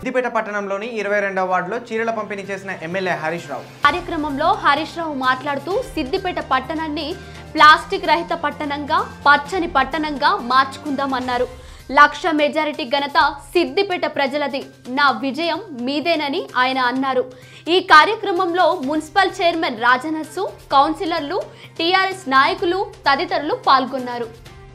సిద్దిపేట పట్టణంలోని ఇరవై రెండవ వార్డులో చీరల పంపిణీ చేసిన ఎమ్మెల్యే హరీష్ రావు కార్యక్రమంలో హరీష్ రావు మాట్లాడుతూ సిద్దిపేట పట్టణాన్ని ప్లాస్టిక్ రహిత పట్టణంగా పచ్చని పట్టణంగా మార్చుకుందామన్నారు లక్ష మెజారిటీ ఘనత సిద్దిపేట ప్రజలది నా విజయం మీదేనని ఆయన అన్నారు ఈ కార్యక్రమంలో మున్సిపల్ చైర్మన్ రాజనర్సు కౌన్సిలర్లు టీఆర్ఎస్ నాయకులు తదితరులు పాల్గొన్నారు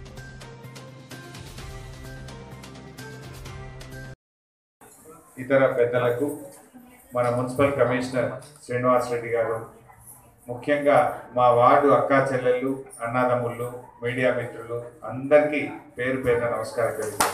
ఇతర పెద్దలకు మన మున్సిపల్ కమిషనర్ శ్రీనివాస్ రెడ్డి గారు ముఖ్యంగా మా వార్డు అక్కా చెల్లెళ్ళు అన్నదమ్ముళ్ళు మీడియా మిత్రులు అందరికీ పేరు పేరున నమస్కారం తెలుసు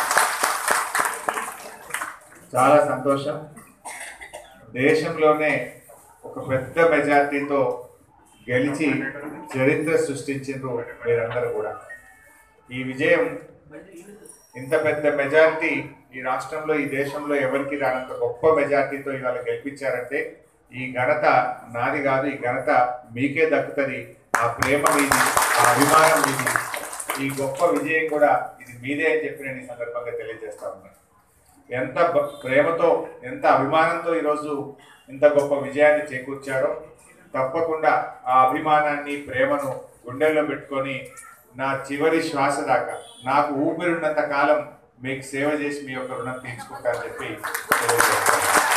చాలా సంతోషం దేశంలోనే ఒక పెద్ద మెజార్టీతో గెలిచి చరిత్ర సృష్టించిండ్రు మీరందరూ కూడా ఈ విజయం ఇంత పెద్ద మెజారిటీ ఈ రాష్ట్రంలో ఈ దేశంలో ఎవరికి రానంత గొప్ప మెజారిటీతో ఇవాళ గెలిపించారంటే ఈ ఘనత నాది కాదు ఈ ఘనత మీకే దక్కుతుంది ఆ ప్రేమ మీది ఆ అభిమానం మీది ఈ గొప్ప విజయం కూడా ఇది మీదే అని చెప్పి నేను ఈ సందర్భంగా తెలియజేస్తా ఉన్నాను ఎంత బ- ప్రేమతో ఎంత అభిమానంతో ఈరోజు ఇంత గొప్ప విజయాన్ని చేకూర్చారో తప్పకుండా ఆ అభిమానాన్ని ప్రేమను గుండెల్లో పెట్టుకొని నా చివరి శ్వాస దాకా నాకు ఊపిరి ఉన్నంత కాలం మీకు సేవ చేసి మీ యొక్క రుణం తీర్చుకుంటా అని చెప్పి తెలియజేస్తాను